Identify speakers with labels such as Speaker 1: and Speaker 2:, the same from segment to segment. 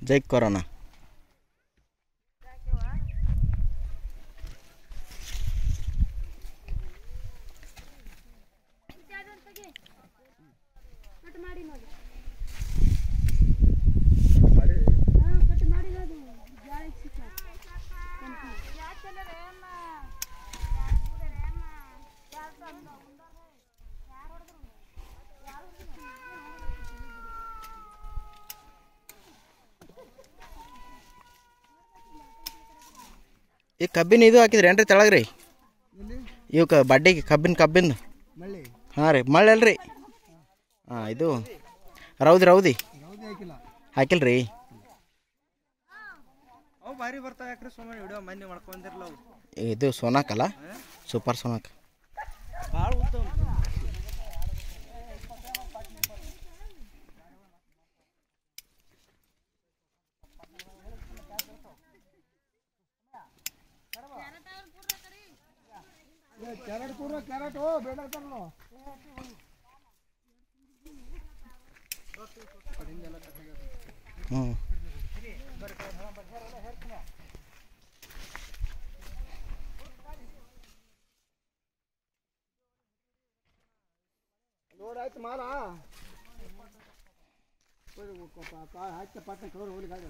Speaker 1: ಜೈ corona
Speaker 2: cut ಮಾಡಿ ನೋಡಿ
Speaker 3: ಮಾಡಿ
Speaker 2: ಹಾ ಕಟ್ ಮಾಡಿ ಅದು ಜಾಳಿ ಸಿಕ್ಕ
Speaker 1: ಈ ಕಬ್ಬಿನ ಇದು ಹಾಕಿದ್ರಿ ಏನ್ರಿ ತೆಳಗ್ರಿ
Speaker 3: ಎಲ್ಲಿ
Speaker 1: ಇವಕ್ಕೆ ಬಡ್ಡಿಗೆ ಕಬ್ಬಿನ ಕಬ್ಬಿಂದು
Speaker 3: ಮಳ್ಳಿ
Speaker 1: ಹಾಂ ರೀ ಮಳೆ ಅಲ್ರಿ ಹಾಂ ಇದು ರೌದಿ ರೌದಿ
Speaker 3: ಯಾವುದೇ ಹಾಕಿಲ್ಲ
Speaker 1: ಹಾಕಿಲ್ರಿ
Speaker 4: ಅವು ಭಾರಿ ಬರ್ತಾವ ಯಾಕ್ರಿ ಸುಮ್ಮನೆ ವಿಡಿಯೋ ಮಂದಿ ಮಾಡ್ಕೊಂಡಿರಲ್ಲ ಅವು
Speaker 1: ಇದು ಸೋನಾಕಲ್ಲ ಸೂಪರ್ ಸೋನಾಕ್
Speaker 4: ಭಾಳ ಉದ್ದ
Speaker 3: ಕ್ಯಾರೆಟ್ ಕೂಡ ಕ್ಯಾರೆಟ್ ಬೇಡ ಅಂತಾರಲ್ಲ
Speaker 1: ಹ್ಞೂ
Speaker 3: ನೋಡಾಯ್ತು ಮಾಲ ಹಾಕಿ ಪಾಟ್ನ ಕಲರ್ ಹೋಗ್ಲಿಕ್ಕೆ ಆಗಲ್ಲ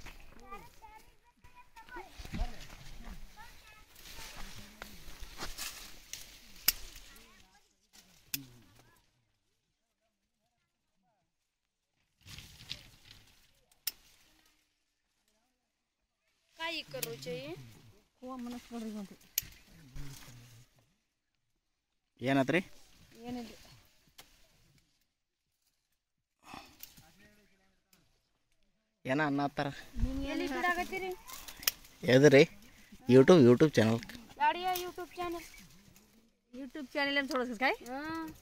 Speaker 2: काय करू चाहिए
Speaker 5: ಹೂವು ಮನಸ್ಸು ನೋಡ್ರಿ ಒಂದು
Speaker 1: ಏನಾತ್ರಿ
Speaker 5: ಏನಿಲ್ಲ
Speaker 1: ಏನ ಅನ್ನತ್ತಾರ
Speaker 2: ಎಲ್ಲಿ ಬಿಡಾಕತ್ತೀರಿ
Speaker 1: ಎದ್ರಿ ಯೂಟ್ಯೂಬ್ ಯೂಟ್ಯೂಬ್ ಚಾನಲ್
Speaker 2: ಯಾಡಿಯ ಯೂಟ್ಯೂಬ್ ಚಾನಲ್
Speaker 5: ಯೂಟ್ಯೂಬ್ ಚಾನೆಲ್ ಅಂತ ಥೋಡಸ್ ಕಾಯ್
Speaker 2: ಹಾ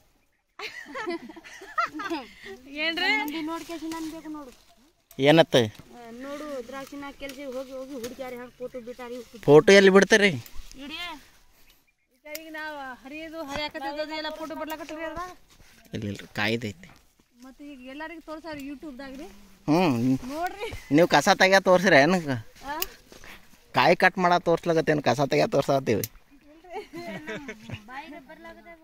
Speaker 5: ಏನ್ರಿ
Speaker 2: ಮಂದಿ ನೋಡ್ಕೇಸಿ ನನ್ ಬೇಕು ನೋಡು
Speaker 1: ಏನತ್ತ
Speaker 2: ಆ, ನೋಡು ದ್ರಾಕ್ಷಿನ ಕೆಲ್ಸ ಹೋಗಿ ಹೋಗಿ ಹುಡುಕ್ಯಾರಿ ಹಂಗೆ ಫೋಟೋ ಬಿಟ್ಟಾರಿ
Speaker 1: ಫೋಟೋ ಎಲ್ಲಿ ಬಿಡ್ತಾರ್ರಿ
Speaker 2: ಇಡಿಯ
Speaker 5: ಈಗ ನಾವು ಹರಿಯೋದು ಹರಿಯಾಕತ್ತದ ಎಲ್ಲ ಫೋಟೋ ಬಿಡ್ಲಾಕತ್ತೀವಿ ಅದ
Speaker 1: ಇಲ್ಲ ಇಲ್ರಿ ಕಾಯ್ದೈತಿ
Speaker 5: ಮತ್ತು ಈಗ ಎಲ್ಲರಿಗೂ ತೋರ್ಸಾರ ಯೂಟ್ಯೂಬ್ದಾಗ ರೀ
Speaker 1: ಹ್ಞೂ
Speaker 5: ನೋಡ್ರಿ
Speaker 1: ನೀವು ಕಸ ತೆಗ್ಯಾ ತೋರ್ಸಿರ ಏನು
Speaker 5: ಆ?
Speaker 1: ಕಾಯಿ ಕಟ್ ಮಾಡ ತೋರ್ಸ್ಲಾಗತ್ತೇನು ಕಸ ತೆಗ್ಯಾ ತೋರ್ಸಾತೀವಿ
Speaker 2: ಬಾಯಿಗೆ ಬರ್ಲಾಗದೆ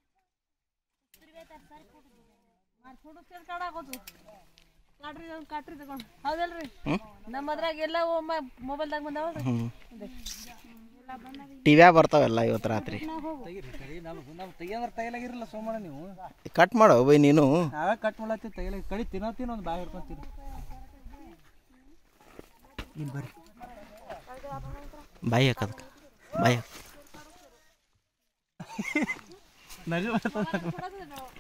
Speaker 5: ಮಾರ್ ಫೋಟೋ ಸ್ಟೇಟ್ ಕಾಡಾಕೋತು ಕಾಟ್ರಿ ಅವ್ನು ಕಾಟ್ರಿ ತಗೊಂಡು ಹೌದಲ್ರಿ
Speaker 1: ಹ್ಞೂ
Speaker 5: ನಮ್ಮ ಅದ್ರಾಗ ಎಲ್ಲ ಮೊಬೈಲ್ದಾಗ ಬಂದಾವಲ್ರಿ
Speaker 1: ಹ್ಞೂ ಟಿವ್ಯಾಗ ಬರ್ತಾವೆಲ್ಲ ಇವತ್ತು ರಾತ್ರಿ
Speaker 4: ತೆಗೀರಿ ಕಡಿ ನಮ್ಮ ನಮ್ಮ ತೆಗಿಯಂದ್ರೆ ತೆಗಿಲಾಗಿರಲ್ಲ ಸೋಮಣ್ಣ ನೀವು
Speaker 1: ಕಟ್ ಮಾಡೋ ಬೈ ನೀನು
Speaker 4: ನಾವೇ ಕಟ್ ಮಾಡತ್ತೀವಿ ತೆಗಿಲ ಕಡಿ ತಿನ್ನತ್ತೀನಿ ಒಂದು ಬಾಯಿ ಹಿಡ್ಕೊಂತೀನಿ ಇಲ್ಲಿ ಬರ್ರಿ
Speaker 1: ಬಾಯಿ ಹಾಕದಕ್ಕೆ ಬಾಯಿ ಹಾಕ್
Speaker 4: ನಜು